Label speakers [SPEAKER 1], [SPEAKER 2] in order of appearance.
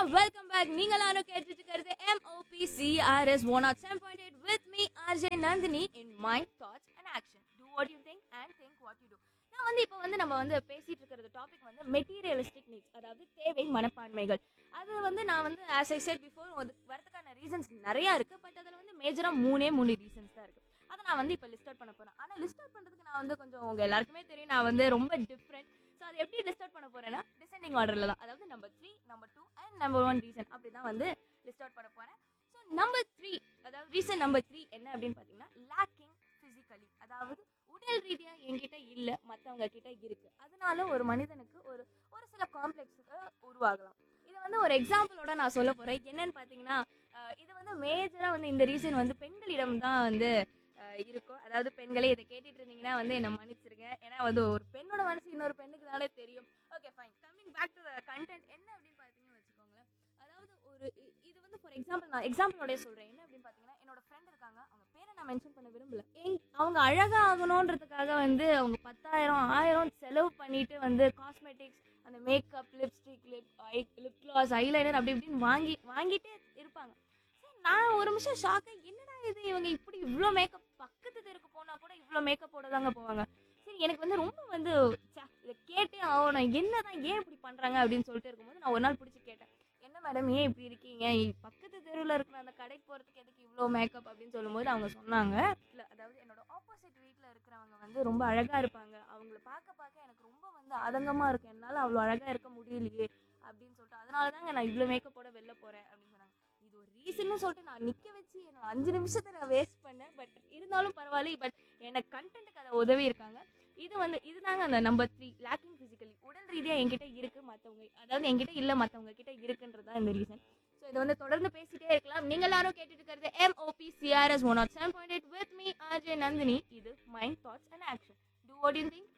[SPEAKER 1] welcome back நீங்க எல்லாரும் கேட்டுட்டு இருக்கிறது MOP CRS one ought seven point eight with me RJ Nandhini in mind thoughts and action do what you think and think what you do நான் வந்து இப்போ வந்து நம்ம வந்து பேசிட்டு இருக்கிறது டாபிக் வந்து மெட்டீரியலிஸ்டிக் நீட்ஸ் அதாவது தேவை மனப்பான்மைகள் அது வந்து நான் வந்து ஆஸ் ஐ செட் பிஃபோர் வரதுக்கான ரீசன்ஸ் நிறையா இருக்கு பட் அதில் வந்து மேஜராக மூணே மூணு ரீசன்ஸ் தான் இருக்கு அதை நான் வந்து இப்போ லிஸ்ட் அவுட் பண்ண போறேன் ஆனால் லிஸ்ட் அவுட் பண்ணுறதுக்கு நான் வந்து கொஞ்சம் உங்க எல்லாருக்குமே தெரியும் நான் வந்து ரொம்ப டிஃப்ரெண்ட் ஸோ அதை எப்படி லிஸ்ட் அவுட் பண்ண போறேன்னா டிசெண்டிங் ஆர்டரில் தான் அதாவது number three number two and number one reason அப்படி தான் வந்து லிஸ்ட் அவுட் பண்ண போறேன் ஸோ நம்பர் த்ரீ அதாவது ரீசன் நம்பர் த்ரீ என்ன அப்படின்னு பார்த்தீங்கன்னா லேக்கிங் ஃபிசிக்கலி அதாவது உடல் ரீதியா என்கிட்ட இல்லை மற்றவங்க கிட்ட இருக்கு அதனால ஒரு மனிதனுக்கு ஒரு ஒரு சில காம்ப்ளெக்ஸுக்கு உருவாகலாம் இதை வந்து ஒரு எக்ஸாம்பிளோட நான் சொல்ல போறேன் என்னன்னு பார்த்தீங்கன்னா அஹ் இது வந்து மேஜரா வந்து இந்த ரீசன் வந்து பெண்களிடம் தான் வந்து அஹ் இருக்கும் அதாவது பெண்களே இதை கேட்டுட்டு இருந்தீங்கன்னா வந்து என்ன மன்னிச்சிருங்க ஏன்னா வந்து ஒரு பெண்ணோட மனசு இன்னொரு பெண்ணுக்கு தானே தெரியும் okay fine coming back to the content என்ன அப்படின்னு பார்த்தீங்கன்னு வச்சுக்கோங்களேன் அதாவது ஒரு இ- இது வந்து ஃபார் எக்ஸாம்பிள் நான் எக்ஸாம்பிளோடய சொல்கிறேன் என்ன அப்படின்னு பார்த்தீங்கன்னா என்னோட ஃப்ரெண்ட் இருக்காங்க அவங்க பேரை நான் மென்ஷன் பண்ண விரும்பல எங் அவங்க அழகாக ஆகணுன்றதுக்காக வந்து அவங்க பத்தாயிரம் ஆயிரம் செலவு பண்ணிட்டு வந்து காஸ்மெட்டிக்ஸ் அந்த makeup lipstick lip eye lip gloss eyeliner அப்படி இப்படின்னு வாங்கி வாங்கிட்டே இருப்பாங்க சரி, நான் ஒரு நிமிஷம் ஷாக்கு என்னடா இது இவங்க இப்படி இவ்வளோ மேக்கப் பக்கத்து தெருக்கு போனால் கூட இவ்வளோ மேக்கப்போட தாங்க போவாங்க சரி எனக்கு வந்து ரொம்ப வந்து ச்சே, இதை கேட்டே ஆகணும் என்னதான் ஏன் இப்படி பண்ணுறாங்க அப்படின்னு சொல்லிட்டு இருக்கும்போது நான் ஒரு நாள் பிடிச்சி கேட்டேன் என்ன மேடம் ஏன் இப்படி இருக்கீங்க இ- பக்கத்து தெருவில் இருக்கிற அந்த கடைக்கு போகிறதுக்கு எதுக்கு இவ்வளோ மேக்கப் அப்படின்னு சொல்லும்போது அவங்க சொன்னாங்க இல்லை அதாவது என்னோட ஆப்போசிட் வீட்டில் இருக்கிறவங்க வந்து ரொம்ப அழகாக இருப்பாங்க அவங்கள பார்க்க பார்க்க எனக்கு ரொம்ப வந்து ஆதங்கமாக இருக்கும் என்னால் அவ்வளோ அழகாக இருக்க முடியலையே அப்படின்னு சொல்லிட்டு அதனால தாங்க நான் இவ்வளோ மேக்கப்போட வெளில போகிறேன் அப்படின்னு சொன்னாங்க இது ஒரு ரீசன்னு சொல்லிட்டு நான் நிற்க வச்சு என்னோட அஞ்சு நிமிஷத்தை நான் வேஸ்ட் பண்ணேன் பட் இருந்தாலும் பரவாயில்ல பட் எனக்கு கண்டென்ட்டுக்கு அதை உதவி இருக்காங்க இது வந்து இதுதாங்க அந்த நம்பர் த்ரீ லேக்கிங் ஃபிசிக்கலி உடல் ரீதியாக என்கிட்ட இருக்கு மற்றவங்க அதாவது என்கிட்ட இல்லை மற்றவங்க கிட்ட இருக்குன்றது தான் இந்த ரீசன் ஸோ இதை வந்து தொடர்ந்து பேசிட்டே இருக்கலாம் நீங்க எல்லாரும் கேட்டுட்டு இருக்கிறது MOP CRS one naught seven point eight with me RJ Nandhini இது mind thoughts and action do what you think